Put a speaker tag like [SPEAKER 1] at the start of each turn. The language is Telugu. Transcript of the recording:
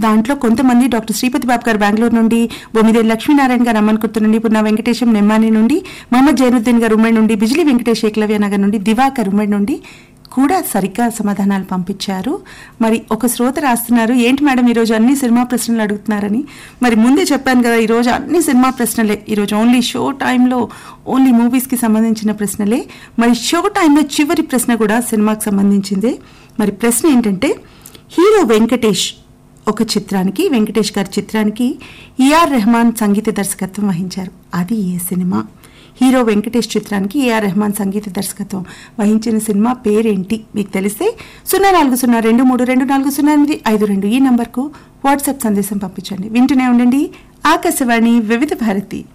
[SPEAKER 1] దాంట్లో కొంతమంది డాక్టర్ శ్రీపతి బాబు గారు బెంగళూరు నుండి బొమ్మిదేవి లక్ష్మీనారాయణ గారు అమ్మన్కుర్తి నుండి పున్నా వెంకటేశం నెమ్మాని నుండి మహమ్మద్ జైనుద్దీన్ గారు ఉమ్మడి నుండి బిజిలీ వెంకటేష్ ఏకలవ్య నగర్ నుండి దివాకర్ ఉమ్మడి నుండి కూడా సరిగ్గా సమాధానాలు పంపించారు మరి ఒక శ్రోత రాస్తున్నారు ఏంటి మేడం ఈరోజు అన్ని సినిమా ప్రశ్నలు అడుగుతున్నారని మరి ముందే చెప్పాను కదా ఈరోజు అన్ని సినిమా ప్రశ్నలే ఈరోజు ఓన్లీ షో టైంలో ఓన్లీ మూవీస్కి సంబంధించిన ప్రశ్నలే మరి షో టైంలో చివరి ప్రశ్న కూడా సినిమాకి సంబంధించిందే మరి ప్రశ్న ఏంటంటే హీరో వెంకటేష్ ఒక చిత్రానికి వెంకటేష్ గారి చిత్రానికి ఈఆర్ రెహమాన్ సంగీత దర్శకత్వం వహించారు అది ఏ సినిమా హీరో వెంకటేష్ చిత్రానికి ఏఆర్ రెహమాన్ సంగీత దర్శకత్వం వహించిన సినిమా పేరేంటి మీకు తెలిస్తే సున్నా నాలుగు సున్నా రెండు మూడు రెండు నాలుగు సున్నా ఎనిమిది ఐదు రెండు ఈ నంబర్కు వాట్సాప్ సందేశం పంపించండి వింటూనే ఉండండి ఆకాశవాణి వివిధ భారతి